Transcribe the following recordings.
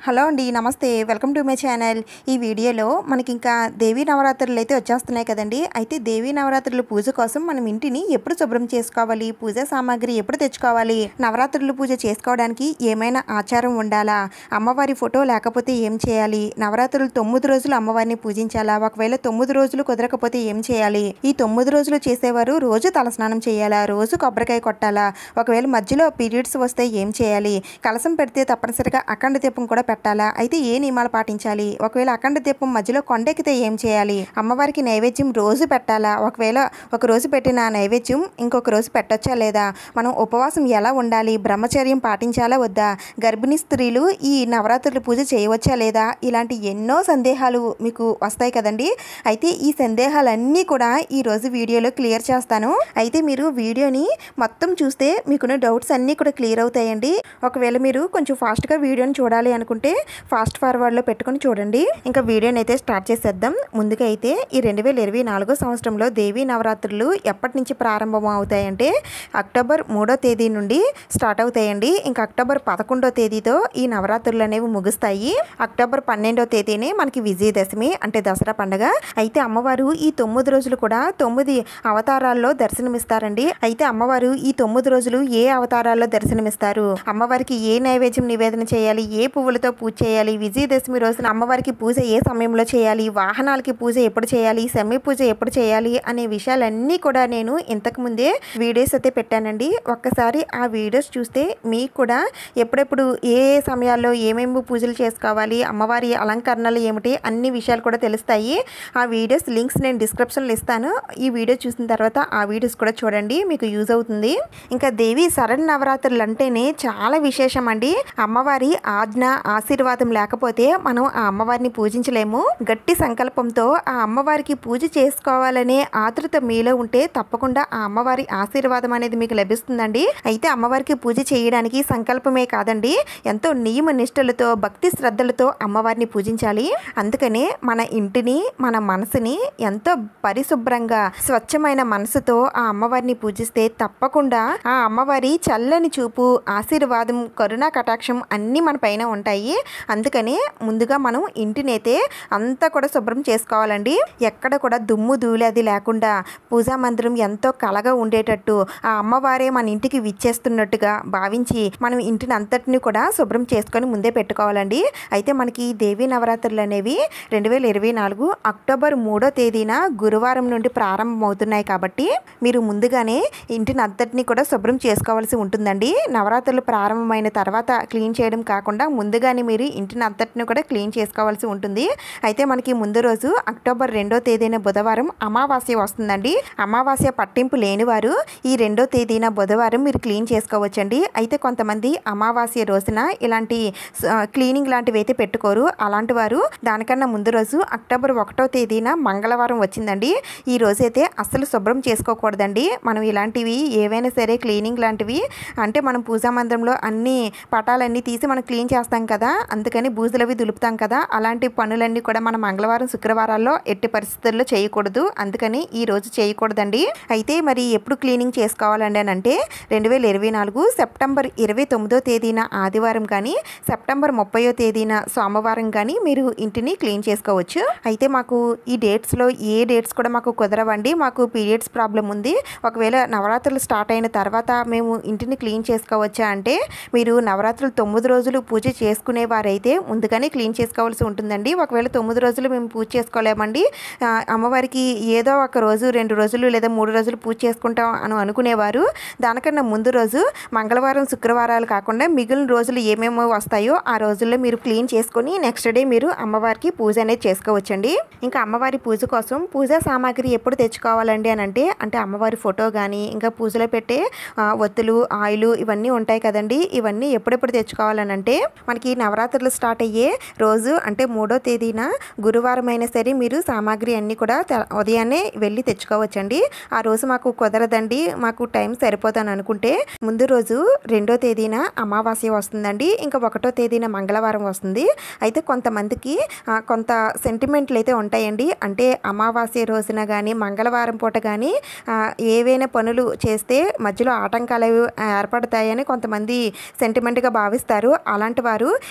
hello అండి నమస్తే welcome to my channel ఈ వీడియోలో మనకి ఇంకా దేవీ నవరాత్రులు అయితే వచ్చేస్తున్నాయి కదండి అయితే దేవీ నవరాత్రుల పూజ కోసం మనం ఇంటిని ఎప్పుడు శుభ్రం చేసుకోవాలి పూజా సామాగ్రి ఎప్పుడు తెచ్చుకోవాలి నవరాత్రుల పూజ చేసుకోవడానికి ఏమైనా ఆచారం ఉండాలా అమ్మవారి ఫోటో లేకపోతే ఏం చేయాలి నవరాత్రులు తొమ్మిది రోజులు అమ్మవారిని పూజించాలా ఒకవేళ తొమ్మిది రోజులు కుదరకపోతే ఏం చేయాలి ఈ తొమ్మిది రోజులు చేసేవారు రోజు తలస్నానం చేయాలా రోజు కొబ్బరికాయ కొట్టాలా ఒకవేళ మధ్యలో పీరియడ్స్ వస్తే ఏం చేయాలి కలసం పెడితే తప్పనిసరిగా అఖండ దీపం కూడా పెట్టాలా అయితే ఏ నియమాలు పాటించాలి ఒకవేళ అఖండ దీపం మధ్యలో కొండెక్కితే ఏం చేయాలి అమ్మవారికి నైవేద్యం రోజు పెట్టాలా ఒకవేళ ఒక రోజు పెట్టిన నైవేద్యం ఇంకొక రోజు పెట్టొచ్చా లేదా మనం ఉపవాసం ఎలా ఉండాలి బ్రహ్మచర్యం పాటించాలా వద్దా గర్భిణీ స్త్రీలు ఈ నవరాత్రుల పూజ చేయవచ్చా లేదా ఇలాంటి ఎన్నో సందేహాలు మీకు వస్తాయి కదండి అయితే ఈ సందేహాలన్నీ కూడా ఈ రోజు వీడియోలో క్లియర్ చేస్తాను అయితే మీరు వీడియోని మొత్తం చూస్తే మీకున్న డౌట్స్ అన్నీ కూడా క్లియర్ అవుతాయండి ఒకవేళ మీరు కొంచెం ఫాస్ట్గా వీడియోని చూడాలి అనుకుంటే ఫాస్ట్ ఫార్వర్డ్లో పెట్టుకొని చూడండి ఇంకా వీడియోని అయితే స్టార్ట్ చేసేద్దాం ముందుగా అయితే ఈ రెండు వేల ఇరవై నాలుగో సంవత్సరంలో దేవీ నవరాత్రులు ఎప్పటి నుంచి ప్రారంభం అవుతాయంటే అక్టోబర్ మూడో తేదీ నుండి స్టార్ట్ అవుతాయండి ఇంకా అక్టోబర్ పదకొండో తేదీతో ఈ నవరాత్రులు అనేవి ముగుస్తాయి అక్టోబర్ పన్నెండో తేదీనే మనకి విజయదశమి అంటే దసరా పండుగ అయితే అమ్మవారు ఈ తొమ్మిది రోజులు కూడా తొమ్మిది అవతారాల్లో దర్శనమిస్తారండి అయితే అమ్మవారు ఈ తొమ్మిది రోజులు ఏ అవతారాల్లో దర్శనమిస్తారు అమ్మవారికి ఏ నైవేద్యం నివేదన చేయాలి ఏ పువ్వులతో పూజ చేయాలి విజయదశమి రోజున అమ్మవారికి పూజ ఏ సమయంలో చేయాలి వాహనాలకి పూజ ఎప్పుడు చేయాలి సెమ్మి పూజ ఎప్పుడు చేయాలి అనే విషయాలన్నీ కూడా నేను ఇంతకు ముందే వీడియోస్ అయితే పెట్టానండి ఒక్కసారి ఆ వీడియోస్ చూస్తే మీకు కూడా ఎప్పుడెప్పుడు ఏ ఏ సమయాల్లో ఏమేమి పూజలు చేసుకోవాలి అమ్మవారి అలంకరణలు ఏమిటి అన్ని విషయాలు కూడా తెలుస్తాయి ఆ వీడియోస్ లింక్స్ నేను డిస్క్రిప్షన్లో ఇస్తాను ఈ వీడియో చూసిన తర్వాత ఆ వీడియోస్ కూడా చూడండి మీకు యూజ్ అవుతుంది ఇంకా దేవి శరణ్ నవరాత్రులు అంటేనే చాలా విశేషం అండి అమ్మవారి ఆజ్ఞ ఆశీర్వాదం లేకపోతే మనం ఆ అమ్మవారిని పూజించలేము గట్టి సంకల్పంతో ఆ అమ్మవారికి పూజ చేసుకోవాలనే ఆతృత మీలో ఉంటే తప్పకుండా ఆ అమ్మవారి ఆశీర్వాదం అనేది మీకు లభిస్తుందండి అయితే అమ్మవారికి పూజ చేయడానికి సంకల్పమే కాదండి ఎంతో నియమ నిష్టలతో భక్తి శ్రద్ధలతో అమ్మవారిని పూజించాలి అందుకనే మన ఇంటిని మన మనసుని ఎంతో పరిశుభ్రంగా స్వచ్ఛమైన మనసుతో ఆ అమ్మవారిని పూజిస్తే తప్పకుండా ఆ అమ్మవారి చల్లని చూపు ఆశీర్వాదం కరుణా కటాక్షం అన్నీ మన పైన ఉంటాయి అందుకనే ముందుగా మనం ఇంటినైతే అంతా కూడా శుభ్రం చేసుకోవాలండి ఎక్కడ కూడా దుమ్ము ధూళి అది లేకుండా పూజా మందిరం ఎంతో కలగా ఉండేటట్టు ఆ అమ్మవారే మన ఇంటికి విచ్చేస్తున్నట్టుగా భావించి మనం ఇంటిని అంతటిని కూడా శుభ్రం చేసుకొని ముందే పెట్టుకోవాలండి అయితే మనకి ఈ దేవీ నవరాత్రులు అనేవి రెండు వేల ఇరవై నాలుగు అక్టోబర్ మూడో తేదీన గురువారం నుండి ప్రారంభమవుతున్నాయి కాబట్టి మీరు ముందుగానే ఇంటిని అంతటిని కూడా శుభ్రం చేసుకోవాల్సి ఉంటుందండి నవరాత్రులు ప్రారంభమైన తర్వాత క్లీన్ చేయడం కాకుండా ముందుగానే మీరు ఇంటిని అంతటిని కూడా క్లీన్ చేసుకోవాల్సి ఉంటుంది అయితే మనకి ముందు రోజు అక్టోబర్ రెండో తేదీన బుధవారం అమావాస్య వస్తుందండి అమావాస్య పట్టింపు లేనివారు ఈ రెండో తేదీన బుధవారం మీరు క్లీన్ చేసుకోవచ్చండి అయితే కొంతమంది అమావాస్య రోజున ఇలాంటి స- క్లీనింగ్ లాంటివి అయితే పెట్టుకోరు అలాంటి వారు దానికన్నా ముందు రోజు అక్టోబర్ ఒకటో తేదీన మంగళవారం వచ్చిందండి ఈ రోజైతే అస్సలు శుభ్రం చేసుకోకూడదండి మనం ఇలాంటివి ఏవైనా సరే క్లీనింగ్ లాంటివి అంటే మనం పూజా మందిరంలో అన్ని పటాలన్నీ తీసి మనం క్లీన్ చేస్తాం కదా అందుకని బూజులవి దులుపుతాం కదా అలాంటి పనులన్నీ కూడా మనం మంగళవారం శుక్రవారాల్లో ఎట్టి పరిస్థితుల్లో చేయకూడదు అందుకని ఈ రోజు చేయకూడదండి అయితే మరి ఎప్పుడు క్లీనింగ్ చేసుకోవాలండి అని అంటే రెండు వేల ఇరవై నాలుగు సెప్టెంబర్ ఇరవై తొమ్మిదో తేదీన ఆదివారం కానీ సెప్టెంబర్ ముప్పయో తేదీన సోమవారం కానీ మీరు ఇంటిని క్లీన్ చేసుకోవచ్చు అయితే మాకు ఈ డేట్స్లో ఏ డేట్స్ కూడా మాకు కుదరవండి మాకు పీరియడ్స్ ప్రాబ్లం ఉంది ఒకవేళ నవరాత్రులు స్టార్ట్ అయిన తర్వాత మేము ఇంటిని క్లీన్ చేసుకోవచ్చా అంటే మీరు నవరాత్రులు తొమ్మిది రోజులు పూజ చేసుకునే వారైతే ముందుగానే క్లీన్ చేసుకోవాల్సి ఉంటుందండి ఒకవేళ తొమ్మిది రోజులు మేము పూజ చేసుకోలేమండి ఆ, అమ్మవారికి ఏదో ఒక రోజు రెండు రోజులు లేదా మూడు రోజులు పూజ చేసుకుంటాం అని అనుకునేవారు దానికన్నా ముందు రోజు మంగళవారం శుక్రవారాలు కాకుండా మిగిలిన రోజులు ఏమేమో వస్తాయో ఆ రోజుల్లో మీరు క్లీన్ చేసుకొని నెక్స్ట్ డే మీరు అమ్మవారికి పూజ అనేది చేసుకోవచ్చండి ఇంకా అమ్మవారి పూజ కోసం పూజా సామాగ్రి ఎప్పుడు తెచ్చుకోవాలండి అని అంటే అంటే అమ్మవారి ఫోటో కానీ ఇంకా పూజలో పెట్టే ఆ, ఒత్తులు ఆయిల్ ఇవన్నీ ఉంటాయి కదండి ఇవన్నీ ఎప్పుడెప్పుడు తెచ్చుకోవాలని అంటే మనకి నవరాత్రులు స్టార్ట్ అయ్యే రోజు అంటే మూడో తేదీన గురువారం అయినా సరే మీరు సామాగ్రి అన్నీ కూడా తె- ఉదయాన్నే వెళ్ళి తెచ్చుకోవచ్చండి ఆ రోజు మాకు కుదరదండి మాకు టైం సరిపోతాను అనుకుంటే ముందు రోజు రెండో తేదీన అమావాస్య వస్తుందండి ఇంకా ఒకటో తేదీన మంగళవారం వస్తుంది అయితే కొంతమందికి ఆ, కొంత సెంటిమెంట్లు అయితే ఉంటాయండి అంటే అమావాస్య రోజున కానీ మంగళవారం పూట కానీ ఏవైనా పనులు చేస్తే మధ్యలో ఆటంకాలు అవి ఏర్పడతాయని కొంతమంది సెంటిమెంట్గా భావిస్తారు అలాంటి వారు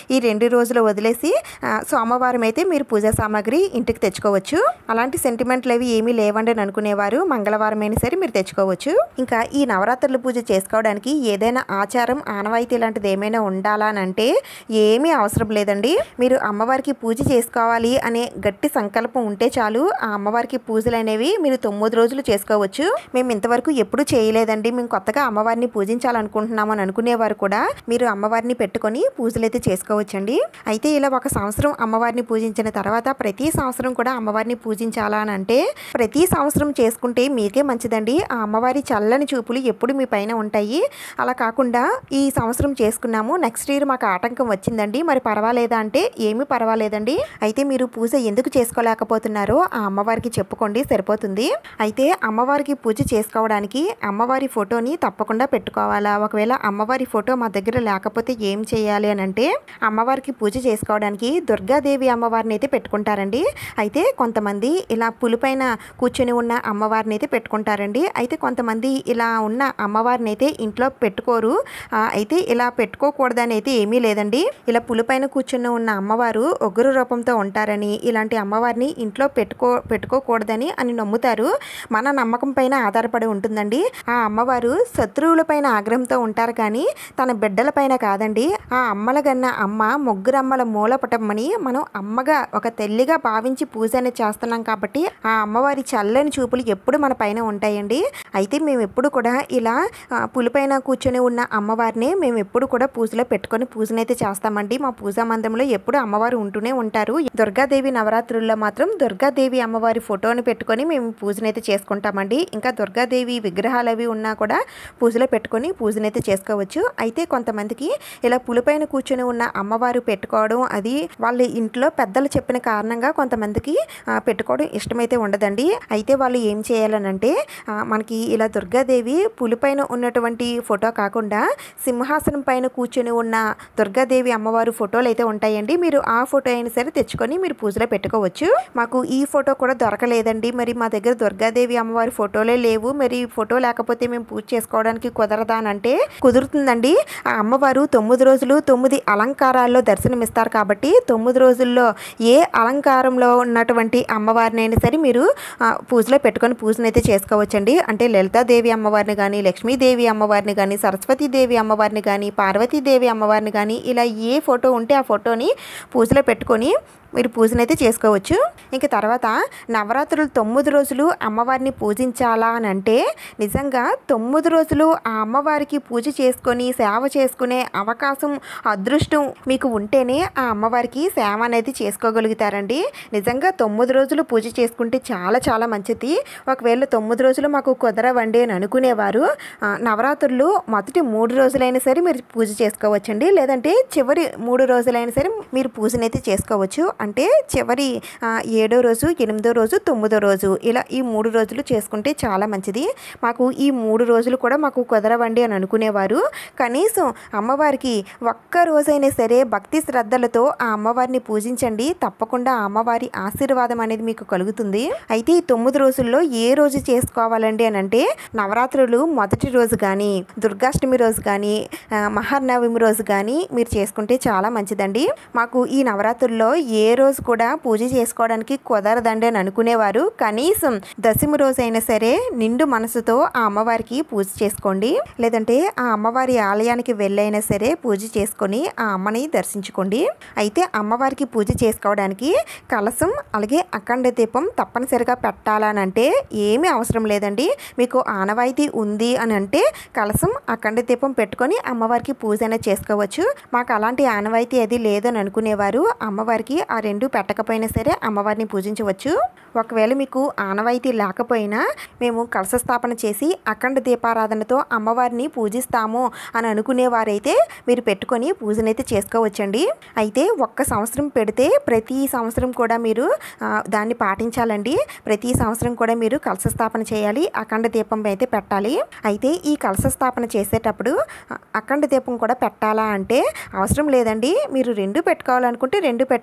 ఈ రెండు రోజులు వదిలేసి ఆ, సోమవారం అయితే మీరు పూజా సామాగ్రి ఇంటికి తెచ్చుకోవచ్చు అలాంటి సెంటిమెంట్లు అవి ఏమీ లేవండి అని అనుకునేవారు మంగళవారం అయినా సరే మీరు తెచ్చుకోవచ్చు ఇంకా ఈ నవరాత్రుల పూజ చేసుకోవడానికి ఏదైనా ఆచారం ఆనవాయితీ లాంటిది ఏమైనా ఉండాలా అని అంటే ఏమీ అవసరం లేదండి మీరు అమ్మవారికి పూజ చేసుకోవాలి అనే గట్టి సంకల్పం ఉంటే చాలు ఆ అమ్మవారికి పూజలు అనేవి మీరు తొమ్మిది రోజులు చేసుకోవచ్చు మేము ఇంతవరకు ఎప్పుడూ చేయలేదండి మేము కొత్తగా అమ్మవారిని పూజించాలనుకుంటున్నాము అని అనుకునేవారు కూడా మీరు అమ్మవారిని పెట్టుకొని పూజలు అయితే చేసుకోవచ్చండి అయితే ఇలా ఒక సంవత్సరం అమ్మవారిని పూజించిన తర్వాత ప్రతి సంవత్సరం కూడా అమ్మవారిని పూజించాలా అని అంటే ప్రతి సంవత్సరం చేసుకుంటే మీకే మంచిదండి ఆ అమ్మవారి చల్లని చూపులు ఎప్పుడు మీ పైన ఉంటాయి అలా కాకుండా ఈ సంవత్సరం చేసుకున్నాము నెక్స్ట్ ఇయర్ మాకు ఆటంకం వచ్చిందండి మరి పర్వాలేదా అంటే ఏమీ పర్వాలేదండి అయితే మీరు పూజ ఎందుకు చేసుకోలేకపోతున్నారో ఆ అమ్మవారికి చెప్పుకోండి సరిపోతుంది అయితే అమ్మవారికి పూజ చేసుకోవడానికి అమ్మవారి ఫోటోని తప్పకుండా పెట్టుకోవాలా ఒకవేళ అమ్మవారి ఫోటో మా దగ్గర లేకపోతే ఏం చేయాలి అని అంటే అమ్మవారికి పూజ చేసుకోవడానికి దుర్గాదేవి అమ్మవారిని అయితే పెట్టుకుంటారండి అయితే కొంతమంది ఇలా పులిపైన కూర్చొని ఉన్న అమ్మవారిని అయితే పెట్టుకుంటారండి అయితే కొంతమంది ఇలా ఉన్న అమ్మవారిని అయితే ఇంట్లో పెట్టుకోరు ఆ, అయితే ఇలా పెట్టుకోకూడదని అయితే ఏమీ లేదండి ఇలా పులిపైన కూర్చొని ఉన్న అమ్మవారు ఒగ్గురు రూపంతో ఉంటారని ఇలాంటి అమ్మవారిని ఇంట్లో పెట్టుకో పెట్టుకోకూడదని అని నమ్ముతారు మన నమ్మకం పైన ఆధారపడి ఉంటుందండి ఆ అమ్మవారు శత్రువుల పైన ఆగ్రహంతో ఉంటారు కానీ తన బిడ్డల పైన కాదండి ఆ అమ్మల గన్న అమ్మ ముగ్గురమ్మల మూలపటమ్మని మనం అమ్మగా ఒక తల్లిగా భావించి పూజ అనేది చేస్తున్నాం కాబట్టి ఆ అమ్మవారి చల్లని చూపులు ఎప్పుడు మన పైన ఉంటాయండి అయితే మేము ఎప్పుడు కూడా ఇలా ఆ, పులిపైన కూర్చొని ఉన్న అమ్మవారిని మేము ఎప్పుడు కూడా పూజలో పెట్టుకొని పూజనైతే చేస్తామండి మా పూజా మందిరంలో ఎప్పుడు అమ్మవారు ఉంటూనే ఉంటారు దుర్గాదేవి నవరాత్రుల్లో మాత్రం దుర్గాదేవి అమ్మవారి ఫోటోని పెట్టుకొని మేము పూజనైతే చేసుకుంటామండి ఇంకా దుర్గాదేవి విగ్రహాలు అవి ఉన్నా కూడా పూజలో పెట్టుకొని పూజనైతే చేసుకోవచ్చు అయితే కొంతమందికి ఇలా పులిపైన కూర్చొని ఉన్న అమ్మవారు పెట్టుకోవడం అది వాళ్ళ ఇంట్లో పెద్దలు చెప్పిన కారణంగా కొంతమందికి ఆ, పెట్టుకోవడం ఇష్టమైతే ఉండదండి అయితే వాళ్ళు ఏం చేయాలనంటే ఆ, మనకి ఇలా దుర్గాదేవి పులిపైన ఉన్నటువంటి ఫోటో కాకుండా సింహాసనం పైన కూర్చొని ఉన్న దుర్గాదేవి అమ్మవారు ఫోటోలు అయితే ఉంటాయండి మీరు ఆ ఫోటో అయినా సరే తెచ్చుకొని మీరు పూజలో పెట్టుకోవచ్చు మాకు ఈ ఫోటో కూడా దొరకలేదండి మరి మా దగ్గర దుర్గాదేవి అమ్మవారి ఫోటోలే లేవు మరి ఈ ఫోటో లేకపోతే మేము పూజ చేసుకోవడానికి కుదరదా అని అంటే కుదురుతుందండి ఆ అమ్మవారు తొమ్మిది రోజులు తొమ్మిది అలంకారాల్లో దర్శనమిస్తారు కాబట్టి తొమ్మిది రోజుల్లో ఏ అలంకారంలో ఉన్నటువంటి అమ్మవారినైనా సరే మీరు ఆ, పూజలో పెట్టుకొని పూజనైతే చేసుకోవచ్చండి అంటే లలితాదేవి అమ్మవారిని కానీ లక్ష్మీదేవి అమ్మవారిని కానీ సరస్వతీదేవి అమ్మవారిని కానీ పార్వతీదేవి అమ్మవారిని కానీ ఇలా ఏ ఫోటో ఉంటే ఆ ఫోటోని పూజలో పెట్టుకొని మీరు పూజనైతే చేసుకోవచ్చు ఇంక తర్వాత నవరాత్రులు తొమ్మిది రోజులు అమ్మవారిని పూజించాలా అని అంటే నిజంగా తొమ్మిది రోజులు ఆ అమ్మవారికి పూజ చేసుకొని సేవ చేసుకునే అవకాశం అదృష్టం మీకు ఉంటేనే ఆ అమ్మవారికి సేవ అనేది చేసుకోగలుగుతారండి నిజంగా తొమ్మిది రోజులు పూజ చేసుకుంటే చాలా చాలా మంచిది ఒకవేళ తొమ్మిది రోజులు మాకు కుదరవండి అని అనుకునేవారు ఆ, నవరాత్రులు మొదటి మూడు రోజులైనా సరే మీరు పూజ చేసుకోవచ్చండి లేదంటే చివరి మూడు రోజులైనా సరే మీరు పూజనైతే చేసుకోవచ్చు అంటే చివరి ఆ, ఏడో రోజు ఎనిమిదో రోజు తొమ్మిదో రోజు ఇలా ఈ మూడు రోజులు చేసుకుంటే చాలా మంచిది మాకు ఈ మూడు రోజులు కూడా మాకు కుదరవండి అని అనుకునేవారు కనీసం అమ్మవారికి ఒక్క రోజైనా సరే భక్తి శ్రద్ధలతో ఆ అమ్మవారిని పూజించండి తప్పకుండా ఆ అమ్మవారి ఆశీర్వాదం అనేది మీకు కలుగుతుంది అయితే ఈ తొమ్మిది రోజుల్లో ఏ రోజు చేసుకోవాలండి అని అంటే నవరాత్రులు మొదటి రోజు కానీ దుర్గాష్టమి రోజు కానీ ఆ, మహానవమి రోజు కానీ మీరు చేసుకుంటే చాలా మంచిదండి మాకు ఈ నవరాత్రుల్లో ఏ రోజు కూడా పూజ చేసుకోవడానికి కుదరదండి అని అనుకునేవారు కనీసం దశమి రోజు అయినా సరే నిండు మనసుతో ఆ అమ్మవారికి పూజ చేసుకోండి లేదంటే ఆ అమ్మవారి ఆలయానికి వెళ్ళైనా సరే పూజ చేసుకొని ఆ అమ్మని దర్శించుకోండి అయితే అమ్మవారికి పూజ చేసుకోవడానికి కలసం అలాగే అఖండ దీపం తప్పనిసరిగా పెట్టాలని అంటే ఏమీ అవసరం లేదండి మీకు ఆనవాయితీ ఉంది అని అంటే కలసం అఖండ దీపం పెట్టుకొని అమ్మవారికి పూజ అనేది చేసుకోవచ్చు మాకు అలాంటి ఆనవాయితీ అది లేదని అనుకునేవారు అమ్మవారికి ఆ రెండు పెట్టకపోయినా సరే అమ్మవారిని పూజించవచ్చు ఒకవేళ మీకు ఆనవాయితీ లేకపోయినా మేము కలశ స్థాపన చేసి అఖండ దీపారాధనతో అమ్మవారిని పూజిస్తాము అని అనుకునేవారైతే మీరు పెట్టుకొని పూజనైతే చేసుకోవచ్చండి అయితే ఒక్క సంవత్సరం పెడితే ప్రతి సంవత్సరం కూడా మీరు ఆ, దాన్ని పాటించాలండి ప్రతి సంవత్సరం కూడా మీరు కలశ స్థాపన చేయాలి అఖండ దీపం అయితే పెట్టాలి అయితే ఈ కలశ స్థాపన చేసేటప్పుడు ఆ, అఖండ దీపం కూడా పెట్టాలా అంటే అవసరం లేదండి మీరు రెండు పెట్టుకోవాలనుకుంటే రెండు పెట్టుకోవచ్చు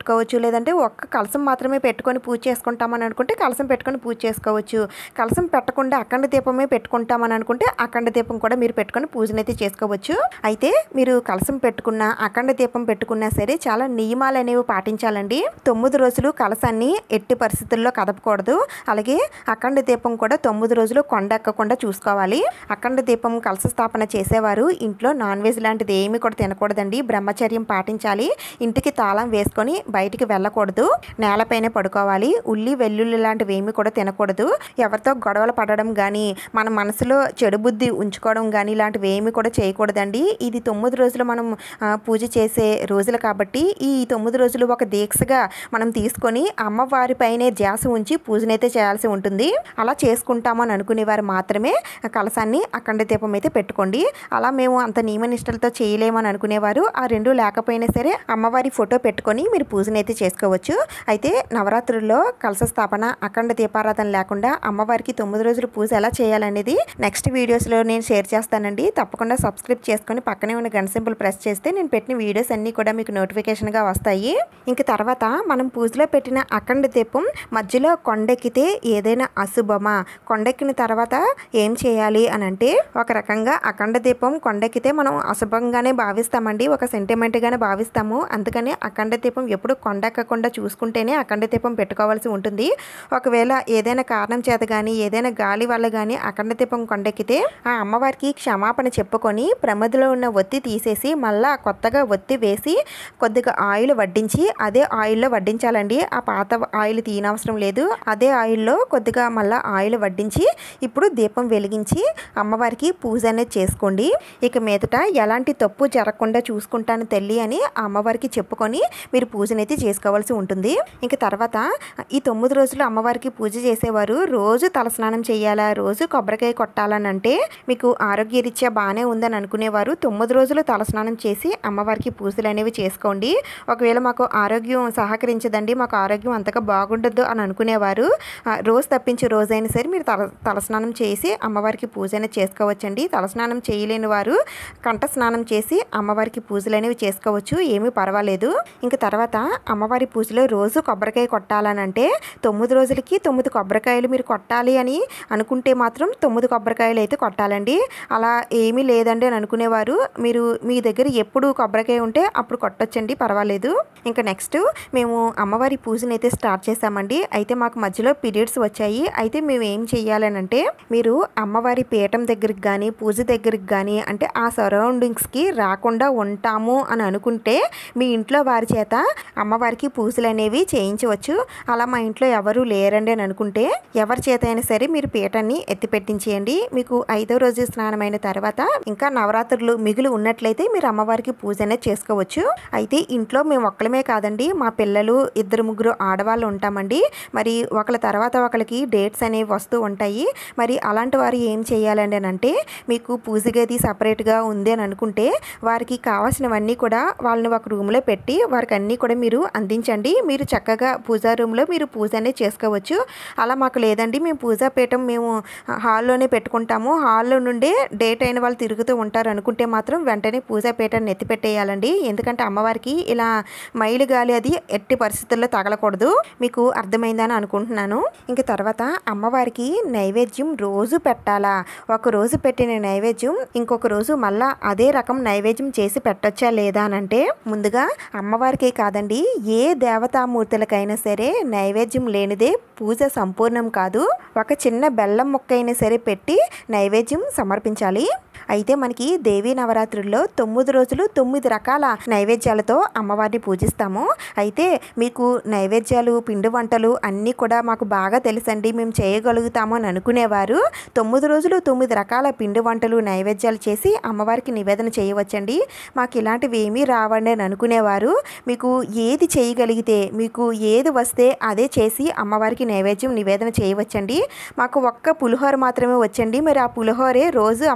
లేదంటే ఒక్క కలసం మాత్రమే పెట్టుకొని పూజ చేసుకుంటామని అనుకుంటే కలసం పెట్టుకొని పూజ చేసుకోవచ్చు కలసం పెట్టకుండా అఖండ దీపమే పెట్టుకుంటామని అనుకుంటే అఖండ దీపం కూడా మీరు పెట్టుకొని పూజనైతే చేసుకోవచ్చు అయితే మీరు కలసం పెట్టుకున్న అఖండ దీపం పెట్టుకున్నా సరే చాలా నియమాలు అనేవి పాటించాలండి తొమ్మిది రోజులు కలసాన్ని ఎట్టి పరిస్థితుల్లో కదపకూడదు అలాగే అఖండ దీపం కూడా తొమ్మిది రోజులు కొండ ఎక్కకుండా చూసుకోవాలి అఖండ దీపం కలస స్థాపన చేసేవారు ఇంట్లో నాన్ వెజ్ లాంటిది ఏమీ కూడా తినకూడదండి బ్రహ్మచర్యం పాటించాలి ఇంటికి తాళం వేసుకొని బయటికి వెళ్ళకూడదు నేలపైనే పడుకోవాలి ఉల్లి వెల్లుల్లి లాంటివి ఏమీ కూడా తినకూడదు ఎవరితో గొడవలు పడడం కానీ మన మనసులో చెడు బుద్ధి ఉంచుకోవడం కానీ ఇలాంటివి ఏమీ కూడా చేయకూడదండి ఇది తొమ్మిది రోజులు మనం ఆ, పూజ చేసే రోజులు కాబట్టి ఈ తొమ్మిది రోజులు ఒక దీక్షగా మనం తీసుకొని అమ్మవారిపైనే ధ్యాస ఉంచి పూజనైతే చేయాల్సి ఉంటుంది అలా చేసుకుంటామని అనుకునే వారు మాత్రమే ఆ కలసాన్ని అఖండ దీపం అయితే పెట్టుకోండి అలా మేము అంత నియమనిష్టలతో చేయలేమని అనుకునేవారు ఆ రెండు లేకపోయినా సరే అమ్మవారి ఫోటో పెట్టుకొని మీరు పూజనైతే చేసుకోవచ్చు అయితే నవరాత్రుల్లో కలస స్థాపన అఖండ దీపారాధన లేకుండా అమ్మవారికి తొమ్మిది రోజులు పూజ ఎలా చేయాలనేది నెక్స్ట్ వీడియోస్లో నేను షేర్ చేస్తానండి తప్పకుండా సబ్స్క్రైబ్ చేసుకొని పక్కనే ఉన్న గంట సింపుల్ ప్రెస్ చేస్తే నేను పెట్టిన వీడియోస్ అన్నీ కూడా మీకు నోటిఫికేషన్గా వస్తాయి ఇంక తర్వాత మనం పూజలో పెట్టిన అఖండ దీపం మధ్యలో కొండెక్కితే ఏదైనా అశుభమా కొండెక్కిన తర్వాత ఏం చేయాలి అని అంటే ఒక రకంగా అఖండ దీపం కొండెక్కితే మనం అశుభంగానే భావిస్తామండి ఒక సెంటిమెంట్గానే భావిస్తాము అందుకని అఖండ దీపం ఎప్పుడు కొండెక్కకుండా చూసుకుంటేనే అఖండ దీపం పెట్టుకోవాల్సి ఉంటుంది ఒకవేళ ఏదైనా కారణం చేత కానీ ఏదైనా గాలి వల్ల కానీ అఖండ దీపం కొండెక్కితే ఆ అమ్మవారికి క్షమాపణ చెప్పుకొని ప్రమదిలో ఉన్న ఒత్తి తీసేసి మళ్ళా కొత్తగా ఒత్తి వేసి కొద్దిగా ఆయిల్ వడ్డించి అదే ఆయిల్లో వడ్డించాలండి ఆ పాత ఆయిల్ తీయనవసరం లేదు అదే ఆయిల్లో కొద్దిగా మళ్ళా ఆయిల్ వడ్డించి ఇప్పుడు దీపం వెలిగించి అమ్మవారికి పూజ అనేది చేసుకోండి ఇక మీదట ఎలాంటి తప్పు జరగకుండా చూసుకుంటాను తల్లి అని ఆ అమ్మవారికి చెప్పుకొని మీరు పూజనైతే చేసుకోవాల్సి ఉంటుంది ఇంక తర్వాత ఈ తొమ్మిది రోజులు అమ్మవారికి పూజ చేసేవారు రోజు తలస్నానం చేయాలా రోజు కొబ్బరికాయ కొట్టాలని అంటే మీకు ఆరోగ్యరీత్యా బాగానే ఉందని అనుకునేవారు తొమ్మిది రోజులు తలస్నానం చేసి అమ్మవారికి పూజలు అనేవి చేసుకోండి ఒకవేళ మాకు ఆరోగ్యం సహకరించదండి మాకు ఆరోగ్యం అంతగా బాగుండదు అని అనుకునేవారు ఆ, రోజు తప్పించి రోజైనా సరే మీరు తల తలస్నానం చేసి అమ్మవారికి పూజ అనేది చేసుకోవచ్చండి తలస్నానం చేయలేని వారు కంఠ స్నానం చేసి అమ్మవారికి పూజలు అనేవి చేసుకోవచ్చు ఏమీ పర్వాలేదు ఇంక తర్వాత అమ్మవారి పూజలో రోజు కొబ్బరికాయ కొట్టాలని అంటే తొమ్మిది రోజులకి తొమ్మిది కొబ్బరికాయలు మీరు కొట్టాలి అని అనుకుంటే మాత్రం తొమ్మిది కొబ్బరికాయలు అయితే కొట్టాలండి అలా ఏమీ లేదండి అని అనుకునేవారు మీరు మీ దగ్గర ఎప్పుడు కొబ్బరికాయ ఉంటే అప్పుడు కొట్టొచ్చండి పర్వాలేదు ఇంకా నెక్స్ట్ మేము అమ్మవారి పూజను అయితే స్టార్ట్ చేసామండి అయితే మాకు మధ్యలో పీరియడ్స్ వచ్చాయి అయితే మేము ఏం చెయ్యాలని అంటే మీరు అమ్మవారి పీఠం దగ్గరికి కానీ పూజ దగ్గరికి కానీ అంటే ఆ సరౌండింగ్స్కి రాకుండా ఉంటాము అని అనుకుంటే మీ ఇంట్లో వారి చేత అమ్మవారికి పూజలు అనేవి చేయించవచ్చు అలా మా ఇంట్లో ఎవరు లేరండి అని అనుకుంటే ఎవరి చేత అయినా సరే మీరు పీఠాన్ని ఎత్తి పెట్టించేయండి మీకు ఐదో రోజు స్నానమైన తర్వాత ఇంకా నవరాత్రులు మిగులు ఉన్నట్లయితే మీరు అమ్మవారికి పూజ అనేది చేసుకోవచ్చు అయితే ఇంట్లో మేము ఒక్కలమే కాదండి మా పిల్లలు ఇద్దరు ముగ్గురు ఆడవాళ్ళు ఉంటామండి మరి ఒకళ్ళ తర్వాత ఒకరికి డేట్స్ అనేవి వస్తూ ఉంటాయి మరి అలాంటి వారు ఏం చేయాలండి అని అంటే మీకు పూజ గది సపరేట్గా ఉంది అని అనుకుంటే వారికి కావాల్సినవన్నీ కూడా వాళ్ళని ఒక రూమ్లో పెట్టి వారికి అన్నీ కూడా మీరు అందించండి మీరు చక్కగా పూజా రూమ్లో మీరు పూజ అనేది చేసుకోవచ్చు అలా మాకు లేదండి మేము పూజా పీఠం మేము హాల్లోనే పెట్టుకుంటాము హాల్లో నుండే డేట్ అయిన వాళ్ళు తిరుగుతూ ఉంటారు అనుకుంటే మాత్రం వెంటనే పూజా పీఠాన్ని ఎత్తి పెట్టేయాలండి ఎందుకంటే అమ్మవారికి ఇలా మైలు గాలి అది ఎట్టి పరిస్థితుల్లో తగలకూడదు మీకు అర్థమైందని అనుకుంటున్నాను ఇంక తర్వాత అమ్మవారికి నైవేద్యం రోజు పెట్టాలా ఒక రోజు పెట్టిన నైవేద్యం ఇంకొక రోజు మళ్ళా అదే రకం నైవేద్యం చేసి పెట్టొచ్చా లేదా అని అంటే ముందుగా అమ్మవారికే కాదండి ఏ దేవతామూర్తులకైనా సరే నైవేద్యం లేనిదే పూజ సంపూర్ణం కాదు ఒక చిన్న బెల్లం ముక్క అయినా సరే పెట్టి నైవేద్యం సమర్పించాలి అయితే మనకి దేవీ నవరాత్రుల్లో తొమ్మిది రోజులు తొమ్మిది రకాల నైవేద్యాలతో అమ్మవారిని పూజిస్తాము అయితే మీకు నైవేద్యాలు పిండి వంటలు అన్నీ కూడా మాకు బాగా తెలుసండి మేము చేయగలుగుతాము అని అనుకునేవారు తొమ్మిది రోజులు తొమ్మిది రకాల పిండి వంటలు నైవేద్యాలు చేసి అమ్మవారికి నివేదన చేయవచ్చండి మాకు ఇలాంటివి ఏమీ రావండి అని అనుకునేవారు మీకు ఏది చేయగలిగితే మీకు ఏది వస్తే అదే చేసి అమ్మవారికి నైవేద్యం నివేదన చేయవచ్చండి మాకు ఒక్క పులిహోర మాత్రమే వచ్చండి మరి ఆ పులిహోరే రోజు అమ్మవారికి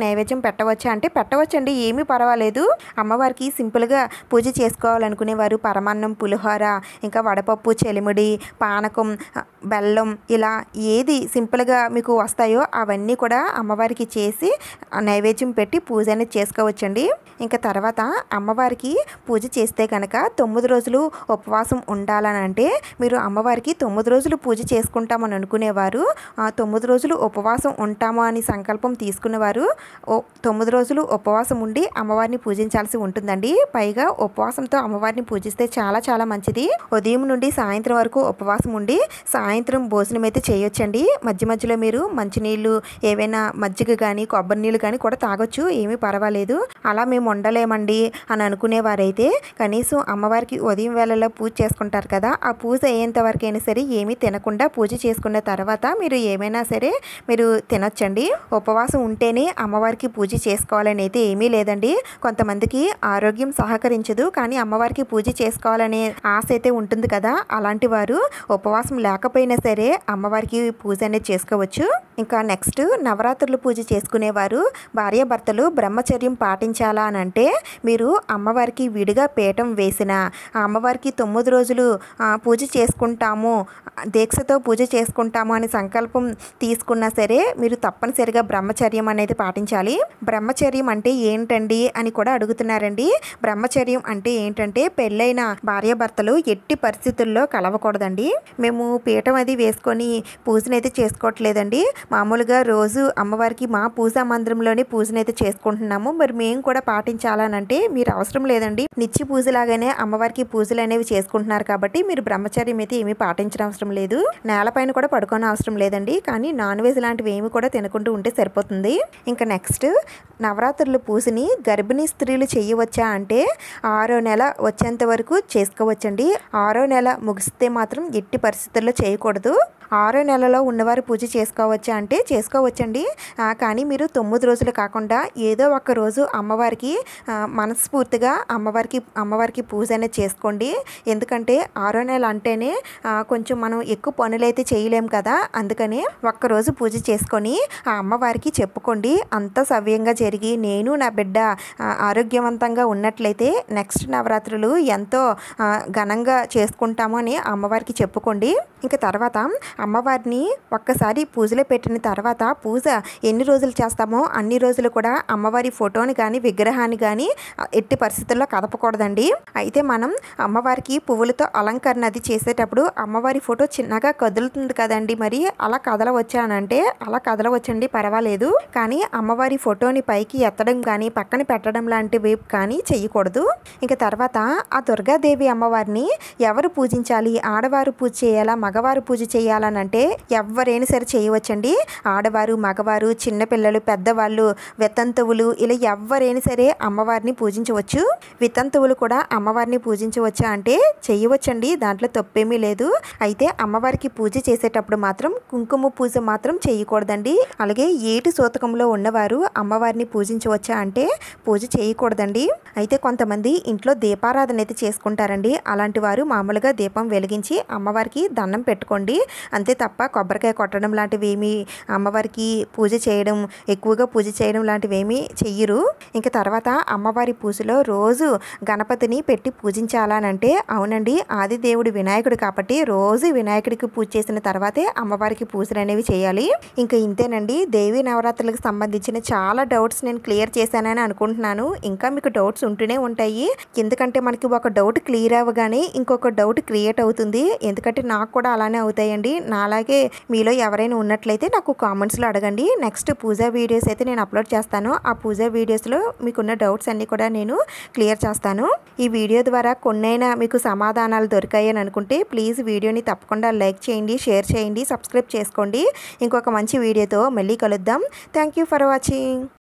నైవేద్యం పెట్టవచ్చా అంటే పెట్టవచ్చండి ఏమీ పర్వాలేదు అమ్మవారికి సింపుల్గా పూజ చేసుకోవాలనుకునేవారు పరమాన్నం పులిహోర ఇంకా వడపప్పు చెలిమిడి పానకం ఆ, బెల్లం ఇలా ఏది సింపుల్గా మీకు వస్తాయో అవన్నీ కూడా అమ్మవారికి చేసి ఆ నైవేద్యం పెట్టి పూజ అనేది చేసుకోవచ్చండి ఇంకా తర్వాత అమ్మవారికి పూజ చేస్తే కనుక తొమ్మిది రోజులు ఉపవాసం ఉండాలని అంటే మీరు అమ్మవారికి తొమ్మిది రోజులు పూజ చేసుకుంటామని అనుకునేవారు ఆ తొమ్మిది రోజులు ఉపవాసం ఉంటాము అని సంకల్పం తీసుకునేవారు ఓ తొమ్మిది రోజులు ఉపవాసం ఉండి అమ్మవారిని పూజించాల్సి ఉంటుందండి పైగా ఉపవాసంతో అమ్మవారిని పూజిస్తే చాలా చాలా మంచిది ఉదయం నుండి సాయంత్రం వరకు ఉపవాసం ఉండి సాయంత్రం భోజనం అయితే చేయొచ్చండి మధ్య మధ్యలో మీరు మంచినీళ్ళు ఏవైనా మజ్జిగ కానీ కొబ్బరి నీళ్ళు కానీ కూడా తాగొచ్చు ఏమీ పర్వాలేదు అలా మేము ఉండలేమండి అని అనుకునేవారైతే కనీసం అమ్మవారికి ఉదయం వేళలో పూజ చేసుకుంటారు కదా ఆ పూజ అయ్యేంత వరకైనా సరే ఏమీ తినకుండా పూజ చేసుకున్న తర్వాత మీరు ఏమైనా సరే మీరు తినొచ్చండి ఉపవాసం ఉంటేనే అమ్మవారికి పూజ చేసుకోవాలని అయితే ఏమీ లేదండి కొంతమందికి ఆరోగ్యం సహకరించదు కానీ అమ్మవారికి పూజ చేసుకోవాలనే ఆశ అయితే ఉంటుంది కదా అలాంటి వారు ఉపవాసం లేకపోయినా సరే అమ్మవారికి పూజ అనేది చేసుకోవచ్చు ఇంకా నెక్స్ట్ నవరాత్రులు పూజ చేసుకునేవారు భార్యాభర్తలు బ్రహ్మచర్యం పాటించాలా అని అంటే మీరు అమ్మవారికి విడిగా పీఠం వేసిన ఆ అమ్మవారికి తొమ్మిది రోజులు ఆ, పూజ చేసుకుంటాము దీక్షతో పూజ చేసుకుంటాము అని సంకల్పం తీసుకున్నా సరే మీరు తప్పనిసరిగా బ్రహ్మచర్యం అనేది పాటించాలి బ్రహ్మచర్యం అంటే ఏంటండి అని కూడా అడుగుతున్నారండి బ్రహ్మచర్యం అంటే ఏంటంటే పెళ్ళైన భార్యాభర్తలు ఎట్టి పరిస్థితుల్లో కలవకూడదండి మేము పీఠం అది వేసుకొని పూజనైతే చేసుకోవట్లేదండి మామూలుగా రోజు అమ్మవారికి మా పూజా మందిరంలోనే పూజనైతే చేసుకుంటున్నాము మరి మేము కూడా పాటించాలనంటే మీరు అవసరం లేదండి నిత్య పూజలాగానే అమ్మవారికి పూజలు అనేవి చేసుకుంటున్నారు కాబట్టి మీరు బ్రహ్మచర్యం అయితే ఏమీ పాటించడం అవసరం లేదు నేలపైన కూడా పడుకోని అవసరం లేదండి కానీ నాన్ వెజ్ లాంటివి ఏమి కూడా తినకుండా ఉంటే సరిపోతుంది ఇంకా నెక్స్ట్ నవరాత్రుల పూజని గర్భిణీ స్త్రీలు చేయవచ్చా అంటే ఆరో నెల వచ్చేంత వరకు చేసుకోవచ్చండి ఆరో నెల ముగిస్తే మాత్రం ఎట్టి పరిస్థితుల్లో చేయకూడదు ఆరో నెలలో ఉన్నవారు పూజ చేసుకోవచ్చా అంటే చేసుకోవచ్చండి ఆ, కానీ మీరు తొమ్మిది రోజులు కాకుండా ఏదో ఒక రోజు అమ్మవారికి ఆ, మనస్ఫూర్తిగా అమ్మవారికి అమ్మవారికి పూజ అనేది చేసుకోండి ఎందుకంటే ఆరో నెల అంటేనే ఆ, కొంచెం మనం ఎక్కువ పనులు అయితే చేయలేం కదా అందుకనే ఒక్కరోజు పూజ చేసుకొని ఆ అమ్మవారికి చెప్పుకోండి అంత సవ్యంగా జరిగి నేను నా బిడ్డ ఆ, ఆరోగ్యవంతంగా ఉన్నట్లయితే నెక్స్ట్ నవరాత్రులు ఎంతో ఆ, ఘనంగా చేసుకుంటాము అని ఆ అమ్మవారికి చెప్పుకోండి ఇంకా తర్వాత అమ్మవారిని ఒక్కసారి పూజలో పెట్టిన తర్వాత పూజ ఎన్ని రోజులు చేస్తామో అన్ని రోజులు కూడా అమ్మవారి ఫోటోని కానీ విగ్రహాన్ని కానీ ఎట్టి పరిస్థితుల్లో కదపకూడదండి అయితే మనం అమ్మవారికి పువ్వులతో అలంకరణ అది చేసేటప్పుడు అమ్మవారి ఫోటో చిన్నగా కదులుతుంది కదండి మరి అలా కదలవచ్చా అని అంటే అలా కదలవచ్చండి పర్వాలేదు కానీ అమ్మవారి ఫోటోని పైకి ఎత్తడం కానీ పక్కన పెట్టడం లాంటివి కానీ చెయ్యకూడదు ఇంకా తర్వాత ఆ దుర్గాదేవి అమ్మవారిని ఎవరు పూజించాలి ఆడవారు పూజ చేయాలా మగవారు పూజ చేయాలని అంటే ఎవరైనా సరే చేయవచ్చండి ఆడవారు మగవారు చిన్నపిల్లలు పెద్దవాళ్ళు వితంతువులు ఇలా ఎవరైనా సరే అమ్మవారిని పూజించవచ్చు వితంతువులు కూడా అమ్మవారిని పూజించవచ్చా అంటే చేయవచ్చండి దాంట్లో తప్పేమీ లేదు అయితే అమ్మవారికి పూజ చేసేటప్పుడు మాత్రం కుంకుమ పూజ మాత్రం చేయకూడదండి అలాగే ఏటి సూతకంలో ఉన్నవారు అమ్మవారిని పూజించవచ్చా అంటే పూజ చేయకూడదండి అయితే కొంతమంది ఇంట్లో దీపారాధన అయితే చేసుకుంటారండి అలాంటి వారు మామూలుగా దీపం వెలిగించి అమ్మవారికి దండం పెట్టుకోండి అంతే తప్ప కొబ్బరికాయ కొట్టడం లాంటివి ఏమీ అమ్మవారికి పూజ చేయడం ఎక్కువగా పూజ చేయడం లాంటివి ఏమీ చెయ్యరు ఇంకా తర్వాత అమ్మవారి పూజలో రోజు గణపతిని పెట్టి పూజించాలనంటే అవునండి ఆది దేవుడు వినాయకుడు కాబట్టి రోజు వినాయకుడికి పూజ చేసిన తర్వాతే అమ్మవారికి పూజలు అనేవి చేయాలి ఇంకా ఇంతేనండి దేవి నవరాత్రులకు సంబంధించిన చాలా డౌట్స్ నేను క్లియర్ చేశానని అనుకుంటున్నాను ఇంకా మీకు డౌట్స్ ఉంటూనే ఉంటాయి ఎందుకంటే మనకి ఒక డౌట్ క్లియర్ అవ్వగానే ఇంకొక డౌట్ క్రియేట్ అవుతుంది ఎందుకంటే నాకు కూడా అలానే అవుతాయండి నాలాగే మీలో ఎవరైనా ఉన్నట్లయితే నాకు కామెంట్స్లో అడగండి నెక్స్ట్ పూజా వీడియోస్ అయితే నేను అప్లోడ్ చేస్తాను ఆ పూజా వీడియోస్లో మీకున్న డౌట్స్ అన్నీ కూడా నేను క్లియర్ చేస్తాను ఈ వీడియో ద్వారా కొన్నైనా మీకు సమాధానాలు దొరికాయని అనుకుంటే ప్లీజ్ వీడియోని తప్పకుండా లైక్ చేయండి షేర్ చేయండి సబ్స్క్రైబ్ చేసుకోండి ఇంకొక మంచి వీడియోతో మళ్ళీ కలుద్దాం థ్యాంక్ యూ ఫర్ వాచింగ్